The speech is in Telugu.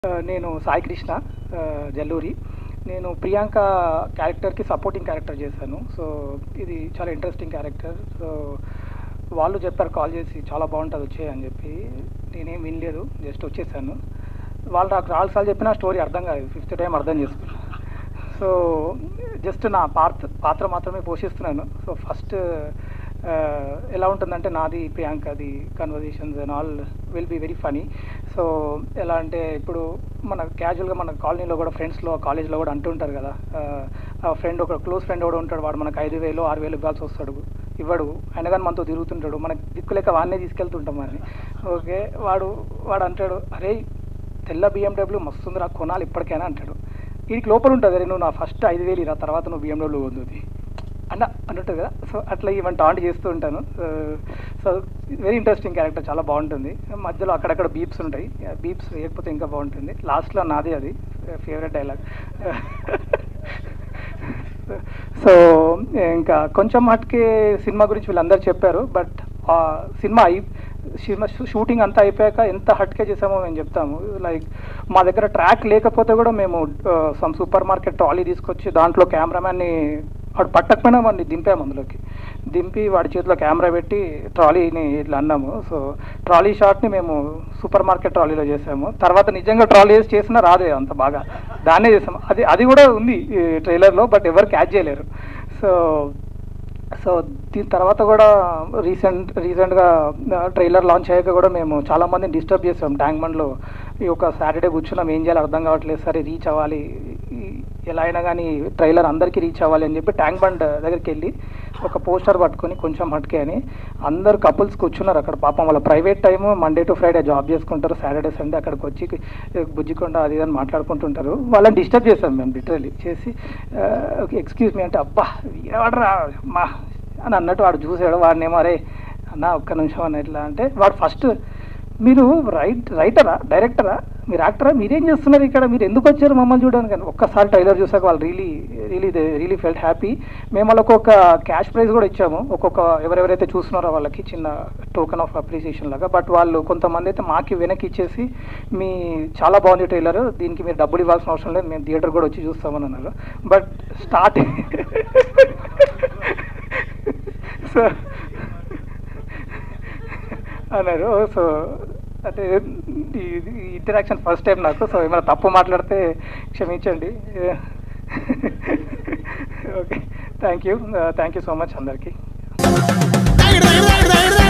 నేను సాయి కృష్ణ ఆ, జల్లూరి నేను ప్రియాంక క్యారెక్టర్కి సపోర్టింగ్ క్యారెక్టర్ చేశాను సో ఇది చాలా ఇంట్రెస్టింగ్ క్యారెక్టర్ సో వాళ్ళు చెప్పారు కాల్ చేసి చాలా బాగుంటుంది వచ్చే అని చెప్పి నేనేం వినలేదు జస్ట్ వచ్చేసాను వాళ్ళు నాకు నాలుగు సార్లు చెప్పిన స్టోరీ అర్థం కాదు ఫిఫ్త్ టైం అర్థం చేసుకున్నాను సో జస్ట్ నా పాత్ర పాత్ర మాత్రమే పోషిస్తున్నాను సో ఫస్ట్ ఎలా ఉంటుందంటే నాది ప్రియాంకది conversations and all will be very funny so ఎలా అంటే ఇప్పుడు మన క్యాజువల్గా మన కాలనీలో కూడా ఫ్రెండ్స్లో కాలేజ్లో కూడా అంటుంటారు కదా ఆ ఫ్రెండ్ ఒక క్లోజ్ ఫ్రెండ్ కూడా ఉంటాడు వాడు మనకు ఐదు వేలు ఆరు వేలు ఇవ్వాల్సి వస్తాడు ఇవ్వడు అయినా కానీ మనతో తిరుగుతుంటాడు మనకు దిక్కులేక వాడినే తీసుకెళ్తుంటాం అని ఓకే వాడు వాడు అంటాడు అరే తెల్ల బిఎండబ్ల్యూ మస్తుందిరా కొనాలి ఇప్పటికైనా అంటాడు వీడికి లోపల ఉంటుంది అరే నువ్వు నా ఫస్ట్ ఐదు వేలు ఇరా తర్వాత నువ్వు బిఎండబ్ల్యూ పొందుతుంది అన్న అన్నట్టు కదా సో అట్లా ఈవెన్ టాంట్ చేస్తూ ఉంటాను సో వెరీ ఇంట్రెస్టింగ్ క్యారెక్టర్ చాలా బాగుంటుంది మధ్యలో అక్కడక్కడ బీప్స్ ఉంటాయి బీప్స్ వేయకపోతే ఇంకా బాగుంటుంది లాస్ట్లో నాదే అది ఫేవరెట్ డైలాగ్ సో ఇంకా కొంచెం మటుకి సినిమా గురించి వీళ్ళందరూ చెప్పారు బట్ సినిమా అయి సినిమా షూటింగ్ అంతా అయిపోయాక ఎంత హట్కే చేసామో మేము చెప్తాము లైక్ మా దగ్గర ట్రాక్ లేకపోతే కూడా మేము సమ్ సూపర్ మార్కెట్ ట్రాలీ తీసుకొచ్చి దాంట్లో కెమెరామ్యాన్ని వాడు పట్టకపోయినా వాడిని దింపాము అందులోకి దింపి వాడి చేతిలో కెమెరా పెట్టి ట్రాలీని ఇట్లా అన్నాము సో ట్రాలీ షాట్ని మేము సూపర్ మార్కెట్ ట్రాలీలో చేసాము తర్వాత నిజంగా ట్రాలీ వేసి చేసినా రాదే అంత బాగా దాన్నే చేసాము అది అది కూడా ఉంది ట్రైలర్లో బట్ ఎవరు క్యాచ్ చేయలేరు సో సో దీని తర్వాత కూడా రీసెంట్ రీసెంట్గా ట్రైలర్ లాంచ్ అయ్యాక కూడా మేము చాలామందిని డిస్టర్బ్ చేసాం ట్యాంక్ బండ్లో ఈ ఒక సాటర్డే కూర్చున్నాం ఏం చేయాలి అర్థం కావట్లేదు సరే రీచ్ అవ్వాలి ఎలా అయినా కానీ ట్రైలర్ అందరికీ రీచ్ అవ్వాలి అని చెప్పి ట్యాంక్ బండ్ దగ్గరికి వెళ్ళి ఒక పోస్టర్ పట్టుకొని కొంచెం హట్కే అని అందరు కపుల్స్ కూర్చున్నారు అక్కడ పాపం వాళ్ళ private time Monday to Friday job చేసుకుంటారు సాటర్డే సండే అక్కడికి వచ్చి బుజ్జికొండ అది అని మాట్లాడుకుంటుంటారు వాళ్ళని డిస్టర్బ్ చేసాం మేము లిటరలీ చేసి ఎక్స్క్యూజ్ మీ అంటే అబ్బా వాడరా మా అని అన్నట్టు వాడు చూసాడు వాడినేమో అరే అన్న ఒక్క నిమిషం అన్న ఇట్లా అంటే వాడు ఫస్ట్ మీరు రైట్ రైటరా డైరెక్టరా మీరు యాక్టరా మీరేం చేస్తున్నారు ఇక్కడ మీరు ఎందుకు వచ్చారు మమ్మల్ని చూడడానికి అని ఒక్కసారి ట్రైలర్ చూసాక వాళ్ళు really really really felt happy మేము వాళ్ళకి ఒక క్యాష్ ప్రైజ్ కూడా ఇచ్చాము ఒక్కొక్క ఎవరెవరైతే చూస్తున్నారో వాళ్ళకి చిన్న టోకెన్ ఆఫ్ అప్రిసియేషన్ లాగా బట్ వాళ్ళు కొంతమంది అయితే మాకి వెనక్కి ఇచ్చేసి మీ చాలా బాగుంది ట్రైలర్ దీనికి మీరు డబ్బులు ఇవ్వాల్సిన అవసరం లేదు మేము థియేటర్ కూడా వచ్చి చూస్తామని అన్నారు బట్ స్టార్టింగ్ సో అన్నారు సో అంటే ఈ ఇంటరాక్షన్ ఫస్ట్ టైం నాకు సో ఏమైనా తప్పు మాట్లాడితే క్షమించండి okay thank you thank you so much అందరికీ Dagger, dagger, dagger, dagger,